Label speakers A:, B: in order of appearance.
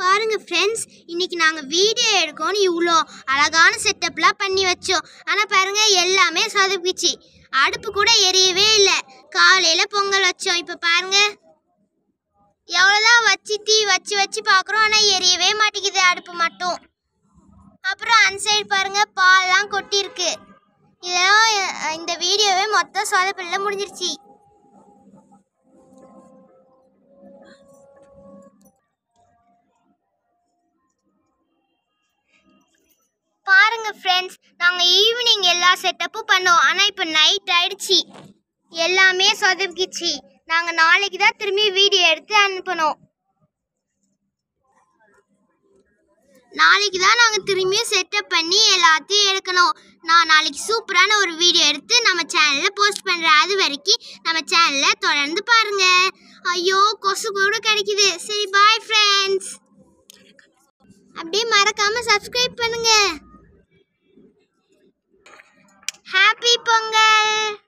A: பாருங்க ஃப்ரெண்ட்ஸ் இன்னைக்கு நாங்கள் வீடியோ எடுக்கோன்னு இவ்வளோ அழகான செட்டப்லாம் பண்ணி வச்சோம் ஆனால் பாருங்க எல்லாமே சொதப்பிச்சு அடுப்பு கூட எரியவே இல்லை காலையில் பொங்கல் வச்சோம் இப்போ பாருங்க எவ்வளோதான் வச்சு தீ வச்சு வச்சு பார்க்குறோம் ஆனால் எரியவே மாட்டேங்குது அடுப்பு மட்டும் அப்புறம் அந்த சைடு பாருங்க பால்லாம் கொட்டியிருக்கு இதெல்லாம் அஹ், இந்த வீடியோவே மொத்தம் சொதப்பில்ல முடிஞ்சிருச்சு பாருங்க ஃப்ரெண்ட்ஸ் நாங்கள் ஈவினிங் எல்லா செட்டப்பும் பண்ணோம் ஆனால் இப்போ நைட் ஆயிடுச்சு எல்லாமே சொதப்பிச்சு நாங்கள் நாளைக்கு தான் திரும்பி வீடியோ எடுத்து அனுப்பணும் நாளைக்கு தான் நாங்கள் திரும்பியும் செட்டப் பண்ணி எல்லாத்தையும் எடுக்கணும் நான் நாளைக்கு சூப்பரான ஒரு வீடியோ எடுத்து நம்ம சேனலில் போஸ்ட் பண்ணுறேன் அது வரைக்கும் நம்ம சேனலில் தொடர்ந்து பாருங்க ஐயோ கொசு கூட கிடைக்குது சரி பாய் ஃப்ரெண்ட்ஸ் அப்படியே மறக்காம சப்ஸ்கிரைப் பண்ணுங்க ஹாப்பி பொங்கல்